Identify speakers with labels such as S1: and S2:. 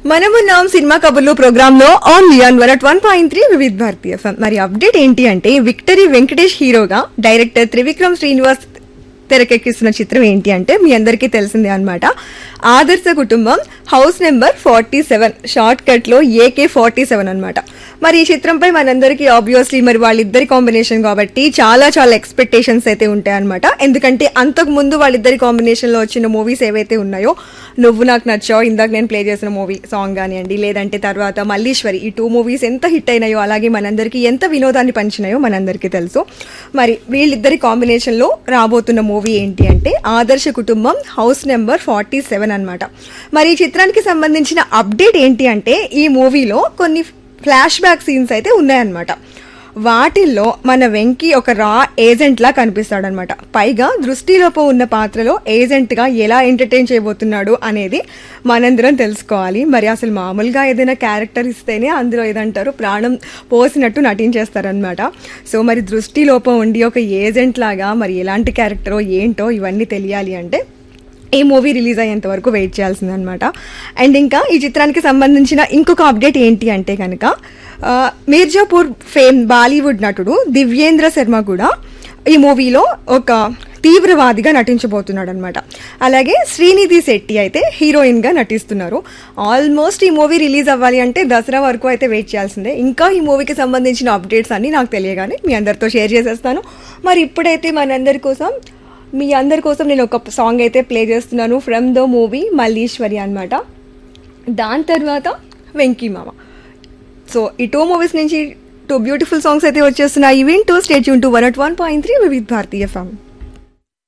S1: మనమున్నాం సినిమా కబుర్లు ప్రోగ్రామ్ లో ఆన్ లియాన్ one ought one point three Vividh Bharati FM మరి అప్డేట్ ఏంటి అంటే విక్టరీ వెంకటేష్ హీరోగా డైరెక్టర్ త్రివిక్రమ్ శ్రీనివాస్ తెరకెక్కిస్తున్న చిత్రం ఏంటి అంటే మీ అందరికీ తెలిసిందే అన్నమాట ఆదర్శ కుటుంబం house number forty seven shortcut లో ఏకే ఫార్టీ సెవెన్ అనమాట మరి ఈ చిత్రంపై మనందరికీ ఆబ్వియస్లీ మరి వాళ్ళిద్దరి కాంబినేషన్ కాబట్టి చాలా చాలా ఎక్స్పెక్టేషన్స్ అయితే ఉంటాయి అనమాట ఎందుకంటే అంతకు ముందు వాళ్ళిద్దరి కాంబినేషన్ లో వచ్చిన మూవీస్ ఏవైతే ఉన్నాయో నువ్వు నాకు నచ్చావు ఇందాక నేను ప్లే చేసిన మూవీ సాంగ్ కానివ్వండి లేదంటే తర్వాత మల్లీశ్వరి ఈ టూ మూవీస్ ఎంత హిట్ అయినాయో అలాగే మనందరికీ ఎంత వినోదాన్ని పంచినాయో మనందరికీ తెలుసు మరి వీళ్ళిద్దరి కాంబినేషన్ లో రాబోతున్న మూవీ ఏంటి అంటే ఆదర్శ కుటుంబం హౌస్ నెంబర్ ఫార్టీ సెవెన్ అనమాట మరి ఈ చిత్రానికి సంబంధించిన అప్డేట్ ఏంటి అంటే ఈ మూవీలో కొన్ని ఫ్లాష్ బ్యాక్ సీన్స్ అయితే ఉన్నాయన్నమాట వాటిల్లో మన వెంకీ ఒక రా ఏజెంట్ లా కనిపిస్తాడనమాట పైగా దృష్టిలోపు ఉన్న పాత్రలో ఏజెంట్ గా ఎలా ఎంటర్టైన్ చేయబోతున్నాడు అనేది మనందరం తెలుసుకోవాలి మరి అసలు మామూలుగా ఏదైనా క్యారెక్టర్ ఇస్తేనే అందులో ఏదంటారు ప్రాణం పోసినట్టు నటించేస్తారనమాట సో మరి దృష్టిలోపం ఉండి ఒక ఏజెంట్ లాగా మరి ఎలాంటి క్యారెక్టరో ఏంటో ఇవన్నీ తెలియాలి అంటే ఈ మూవీ రిలీజ్ అయ్యేంత వరకు వెయిట్ చేయాల్సిందనమాట అండ్ ఇంకా ఈ చిత్రానికి సంబంధించిన ఇంకొక అప్డేట్ ఏంటి అంటే కనుక ఆ, మీర్జాపూర్ ఫేమ్ బాలీవుడ్ నటుడు దివ్యేంద్ర శర్మ కూడా ఈ మూవీలో ఒక తీవ్రవాదిగా నటించబోతున్నాడు అనమాట అలాగే శ్రీనిధి శెట్టి అయితే హీరోయిన్ గా నటిస్తున్నారు ఆల్మోస్ట్ ఈ మూవీ రిలీజ్ అవ్వాలి అంటే దసరా వరకు అయితే వెయిట్ చేయాల్సిందే ఇంకా ఈ మూవీకి సంబంధించిన అప్డేట్స్ అన్ని నాకు తెలియగానే మీ అందరితో షేర్ చేసేస్తాను మరి ఇప్పుడైతే మనందరి కోసం మీ అందరి కోసం నేను ఒక సాంగ్ అయితే ప్లే చేస్తున్నాను ఫ్రమ్ ద మూవీ మల్లీశ్వరి అన్నమాట దాని తర్వాత వెంకీ మామ సో ఈ టూ మూవీస్ నుంచి టూ బ్యూటిఫుల్ సాంగ్స్ అయితే వచ్చేస్తున్నాయి వింటూ స్టేట్ యూన్ to one ought one point three Vividh Bharati ఫ్యామ్